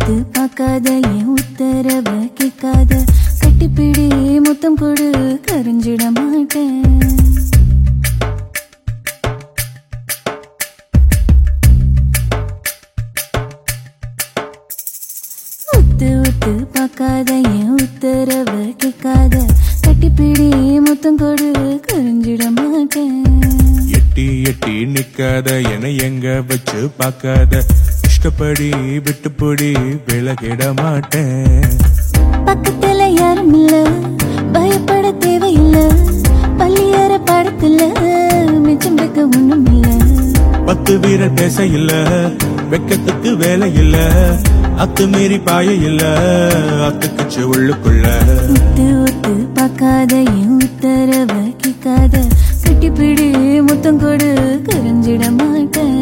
உத்து பார்க்காத என் உத்தரவ கேட்காத கட்டிப்பிடி முத்தம் கொடு கரைஞ்சிட மாட்டேன் உத்து உத்து பார்க்காத என் உத்தரவ கேட்காத கட்டிப்பிடி முத்தம் கொடு கரைஞ்சிட மாட்டேன் எட்டி எட்டி நிக்காத என எங்க வச்சு பார்க்காத இஷ்டப்படி விட்டுப்படி விலகிட மாட்டேன் பக்கத்துல யாரும் இல்ல பயப்பட தேவையில்ல பள்ளியற படத்துல மிச்சம் வைக்க ஒண்ணும் இல்ல பத்து வீரர் பேச இல்ல வெக்கத்துக்கு வேலை இல்ல அத்து மீறி பாய இல்ல அத்துக்குச்சு உள்ளுக்குள்ள உத்து உத்து பார்க்காத என் உத்தரவ கேட்காத கட்டிப்பிடி முத்தம் கொடு கரைஞ்சிட மாட்டேன்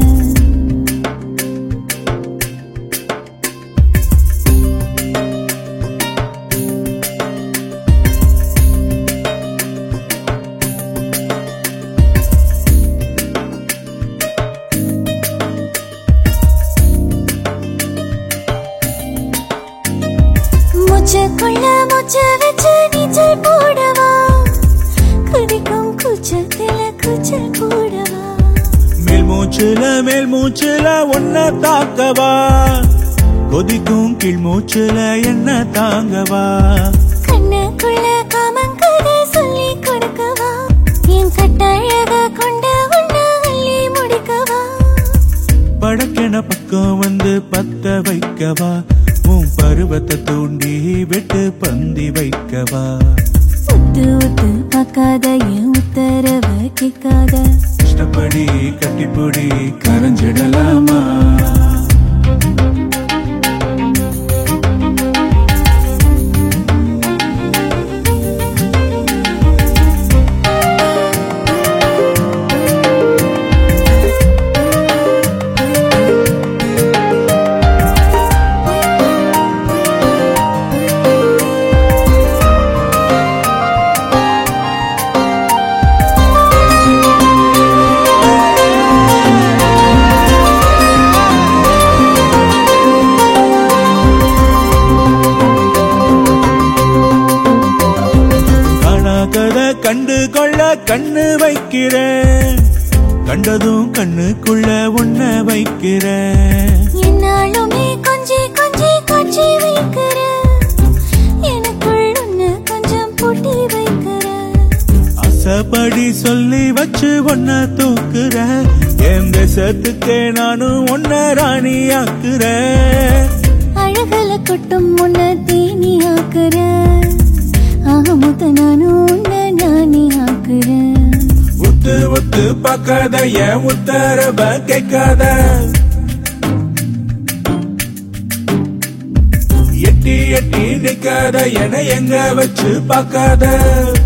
மூச்சுக்குள்ள மூச்சு வச்சு நீச்சல் போடவா குதிக்கும் கூச்சத்தில கூச்சல் போடவா மேல் மூச்சுல மேல் மூச்சுல ஒன்ன தாக்கவா கொதிக்கும் கீழ் மூச்சுல என்ன தாங்கவா கண்ணுக்குள்ள காமங்கதை சொல்லி கொடுக்கவா என் கட்டழக கொண்ட உன்ன அள்ளி முடிக்கவா படக்கென பக்கம் வந்து பத்த வைக்கவா உன் பருவத்தை தூண்டி விட்டு பந்தி வைக்கவா உத்து உத்து பார்க்காத என் உத்தரவ கேட்காத இஷ்டப்படி கட்டிப்புடி கரைஞ்சிடலாமா காணாகத கண்டு கொள்ள கண்ணு வைக்கிறேன் கண்டதும் கண்ணுக்குள்ள உன்ன வைக்கிறேன் என்னாலுமே கொஞ்சி கொஞ்சி காட்சி வைக்கிற எனக்குள் ஒண்ணு கொஞ்சம் பூட்டி வைக்கிற அசப்படி சொல்லி வச்சு ஒன்ன தூக்குற என் தேசத்துக்கே நானும் ஒன்ன ராணி ஆக்குறேன் அழகல கொட்டும் முன்ன தேனி ஆக்குற ஆகமுத்த நானும் உன்ன நானி ஆக்குறேன் உத்து உத்து பார்க்காத என் உத்தரவ கேட்காத எட்டி எட்டி நிக்காத என எங்க வச்சு பார்க்காத